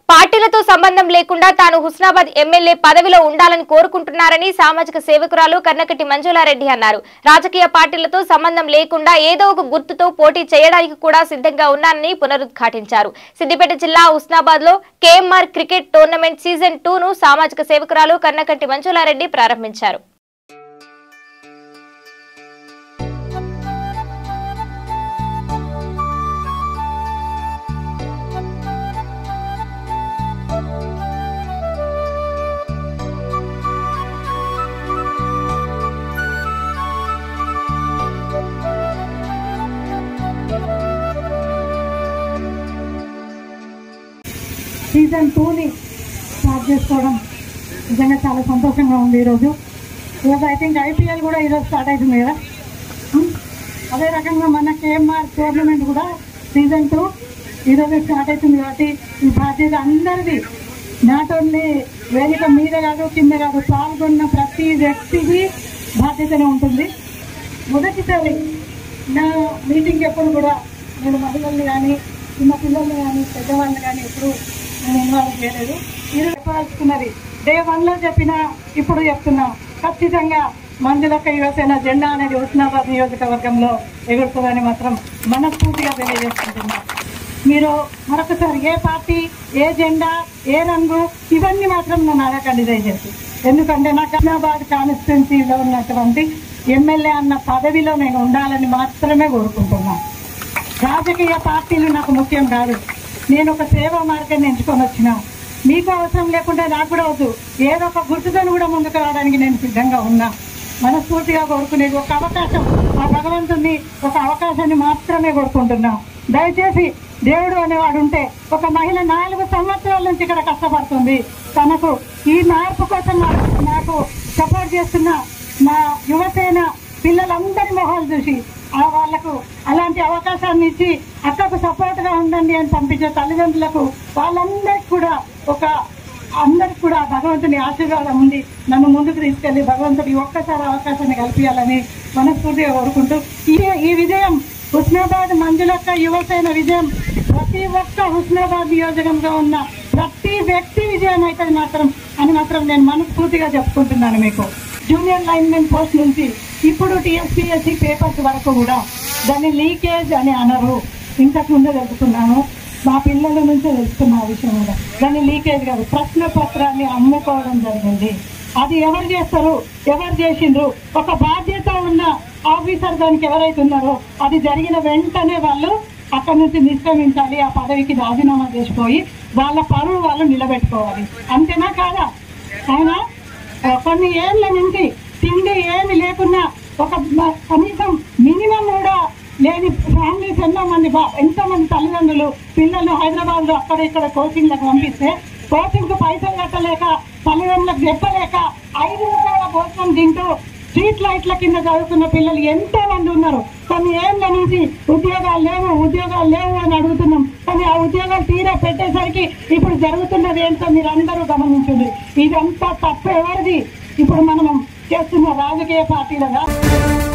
పార్టీలతో సంబంధం లేకుండా తాను హుస్నాబాద్ ఎమ్మెల్యే పదవిలో ఉండాలని కోరుకుంటున్నారని సామాజిక సేవకురాలు కన్నకటి మంజులారెడ్డి అన్నారు రాజకీయ పార్టీలతో సంబంధం లేకుండా ఏదో ఒక గుర్తుతో పోటీ చేయడానికి కూడా సిద్ధంగా ఉన్నానని పునరుద్ఘాటించారు సిద్దిపేట జిల్లా హుస్నాబాద్ లో KMR cricket tournament season two ను సామాజిక సేవకురాలు కన్నకటి మంజులారెడ్డి ప్రారంభించారు సీజన్ టూని స్టార్ట్ చేసుకోవడం నిజంగా చాలా సంతోషంగా ఉంది ఈరోజు ఈరోజు ఐ థింక్ ఐపీఎల్ కూడా ఈరోజు స్టార్ట్ అవుతుంది కదా ఉమ్. అదే రకంగా మన కేఎంఆర్ టోర్నమెంట్ కూడా సీజన్ టూ ఈరోజు స్టార్ట్ అవుతుంది కాబట్టి ఈ బాధ్యత అందరిది నాట్ ఓన్లీ వేదిక మీద కాదు కింద కాదు పాల్గొన్న ప్రతి వ్యక్తికి బాధ్యతనే ఉంటుంది మొదటిసారి నా మీటింగ్ ఎప్పుడు కూడా నేను మహిళల్ని కానీ చిన్న పిల్లల్ని కానీ పెద్దవాళ్ళని కానీ ఎప్పుడు నేను ఇన్వాల్వ్ చేయలేదు మీరు చెప్పాల్సుకున్నది డే వన్లో చెప్పిన ఇప్పుడు చెప్తున్నా ఖచ్చితంగా మంజులక్క యువసేన జెండా అనేది హుస్నాబాద్ నియోజకవర్గంలో ఎగురుతుందని మాత్రం మనస్ఫూర్తిగా తెలియజేసుకుంటున్నా మీరు మరొకసారి ఏ పార్టీ ఏ జెండా ఏ రంగు ఇవన్నీ మాత్రం నన్ను అడగండి దయచేసి ఎందుకంటే నాకు హుస్నాబాద్ కాన్స్టిట్యున్సీలో ఉన్నటువంటి ఎమ్మెల్యే అన్న పదవిలో నేను ఉండాలని మాత్రమే కోరుకుంటున్నాను రాజకీయ పార్టీలు నాకు ముఖ్యం కాదు నేను ఒక సేవా మార్గాన్ని ఎంచుకొని వచ్చిన మీకు అవసరం లేకుండా నాకు కూడా వద్దు ఏదో ఒక గుర్తుతో కూడా ముందుకు రావడానికి నేను సిద్ధంగా ఉన్నా మనస్ఫూర్తిగా కోరుకునేది ఒక అవకాశం ఆ భగవంతుని ఒక అవకాశాన్ని మాత్రమే కోరుకుంటున్నా దయచేసి దేవుడు అనేవాడు ఉంటే ఒక మహిళ నాలుగు సంవత్సరాల నుంచి ఇక్కడ కష్టపడుతుంది తనకు ఈ మార్పు కోసం నాకు- నాకు సపోర్ట్ చేస్తున్న నా యువసేన పిల్లలందరి మొహాలు చూసి ఆ వాళ్లకు అలాంటి అవకాశాన్ని ఇచ్చి అక్కకు సపోర్ట్ గా ఉండండి అని పంపించే తల్లిదండ్రులకు వాళ్ళందరికీ కూడా ఒక అందరికి కూడా భగవంతుని ఆశీర్వాదం ఉంది నన్ను ముందుకు తీసుకెళ్లి భగవంతుడి ఒక్కసారి అవకాశాన్ని కల్పించాలని మనస్ఫూర్తిగా కోరుకుంటూ ఈ ఈ విజయం హుస్నాబాద్ మంజులక్క యువసేన విజయం ప్రతి ఒక్క హుస్నాబాద్ నియోజకంలో ఉన్న ప్రతి వ్యక్తి విజయం అవుతుంది మాత్రం అని మాత్రం నేను మనస్ఫూర్తిగా చెప్పుకుంటున్నాను మీకు జూనియర్ లైన్మెన్ పోస్ట్ నుంచి ఇప్పుడు టీఎస్పీఎస్సీ పేపర్స్ వరకు కూడా దాన్ని లీకేజ్ అని అనరు ఇంతకు ముందే తెలుసుకున్నాను మా పిల్లల నుంచే తెలుసుకున్న ఆ విషయం కూడా దాన్ని లీకేజ్ కాదు ప్రశ్న పత్రాన్ని అమ్ముకోవడం జరిగింది అది ఎవరు చేస్తారు ఎవరు చేసిండ్రు ఒక బాధ్యత ఉన్న ఆఫీసర్ దానికి ఎవరైతే ఉన్నారో అది జరిగిన వెంటనే వాళ్ళు అక్కడి నుంచి నిష్క్రమించాలి ఆ పదవికి రాజీనామా చేసిపోయి వాళ్ళ పరువు వాళ్ళు నిలబెట్టుకోవాలి అంతేనా కాదా అవునా ఆ, కొన్ని ఏళ్ళ నుంచి తిండి ఏమి లేకున్నా ఒక మ- కనీసం మినిమం కూడా లేని ఫ్యామిలీస్ ఎన్నో మంది బా- ఎంతో మంది తల్లిదండ్రులు పిల్లలు హైదరాబాద్ లో అక్కడ ఇక్కడ కోచింగ్ లకు పంపిస్తే కోచింగ్ కు పైసలు కట్టలేక తల్లిదండ్రులకు చెప్పలేక ఐదు రూపాయల భోజనం తింటూ స్ట్రీట్ లైట్ల కింద చదువుకున్న పిల్లలు ఎంతో మంది ఉన్నారు కొన్ని ఏళ్ళ నుంచి ఉద్యోగాలు లేవు ఉద్యోగాలు లేవు అని అడుగుతున్నాం కానీ ఆ ఉద్యోగాలు తీరా పెట్టేసరికి ఇప్పుడు జరుగుతున్నది ఏంటో మీరు అందరూ గమనించండి ఇదంతా తప్పు ఎవరిది ఇప్పుడు మనం చేస్తున్న రాజకీయ పార్టీలగా